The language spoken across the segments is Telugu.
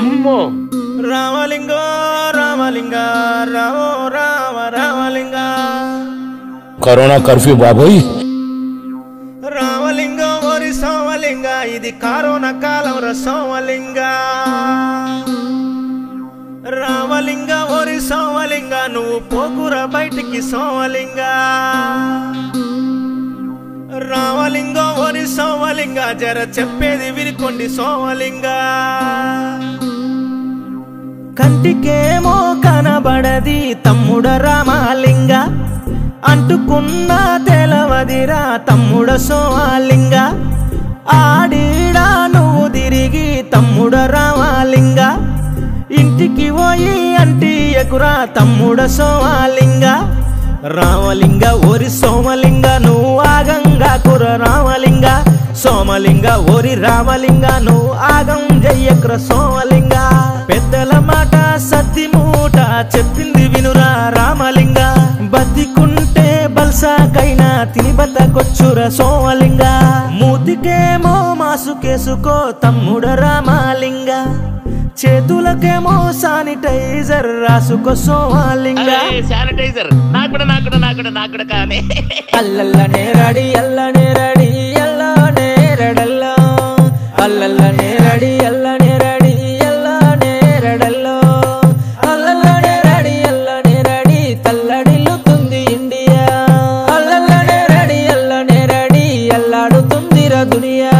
అమ్మో రామలింగ రామలింగ రామో రామ రామలింగ కరోనా కర్ఫ్యూ బాబోయ్ రామలింగ ఓరి సోమలింగ ఇది కరోనా కాలం రా సోమలింగ రామలింగ ఓరి సోమలింగ నువ్వు పోకురా బయటికి సోమలింగ రామలింగ ఓరి సోమలింగ జర చెప్పేది వినుకోండి సోమలింగ కంటికేమో కనబడది తమ్ముడ రామలింగ అంటుకున్న తెలవదిరా తమ్ముడ సోమాలింగ ఆడిడా నువ్వు తిరిగి తమ్ముడ రామలింగ ఇంటికి పోయి అంటి ఎకురా తమ్ముడ సోమాలింగ రామలింగ ఓరి సోమలింగ నువ్వు ఆగంగా కుర రామలింగ సోమలింగ ఓరి రామలింగ నువ్వు ఆగం జయ్యకుర సోమలింగ పెద్దల మాట సత్తి మూట చెప్పింది వినురా రామలింగ బతికుంటే బల్సాకైనా తిని బతకొచ్చుర సోమలింగ మూతికేమో మాసుకేసుకో తమ్ముడ రామలింగ చేతులకేమో శానిటైజర్ రాసుకో సోమలింగ శానిటైజర్ నాకు కూడా నాకు కూడా నాకు కూడా నాకు కూడా కానీ అల్లల్ల నేరడి అల్ల నేరడి అల్ల నేరడల్లో అల్లల్ల నేరడి అల్ల నేరడి అల్ల నేరడల్లో అల్లల్ల నేరడి అల్ల నేరడి తల్లడిల్లుతుంది ఇండియా అల్లల్ల నేరడి అల్ల నేరడి అల్లాడుతుందిరా దునియా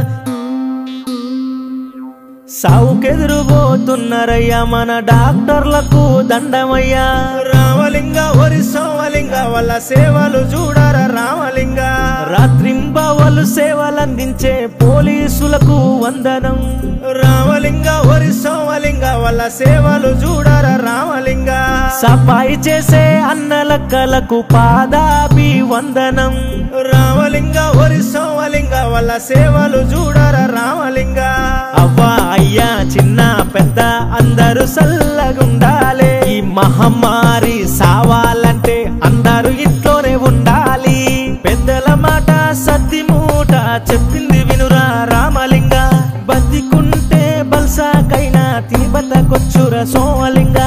సావుకెదురుబోతున్నారయ్యా మన డాక్టర్లకు దండమయ్యా రామలింగ ఒరి సోమలింగ వాళ్ళ సేవలు చూడరా రామలింగ రాత్రింబవలు సేవలందించే పోలీసులకు వందనం రామలింగ ఒరి సోమలింగ వాళ్ళ సేవలు చూడరా రామలింగ సఫాయి చేసే అన్నలక్కలకు పాదాభి వందనం రామలింగ ఒరి సోమలింగ వాళ్ళ సేవలు చూడరా రామలింగ అవ్వా అయ్యా చిన్న పెద్ద అందరూ సల్లగుండాలి ఈ మహమ్మారి సావాలంటే అందరూ ఇంట్లోనే ఉండాలి పెద్దల మాట సత్తి మూట చెప్పింది వినురా రామలింగ బతికుంటే బల్సాకైనా తిని బతకొచ్చురా సోమలింగ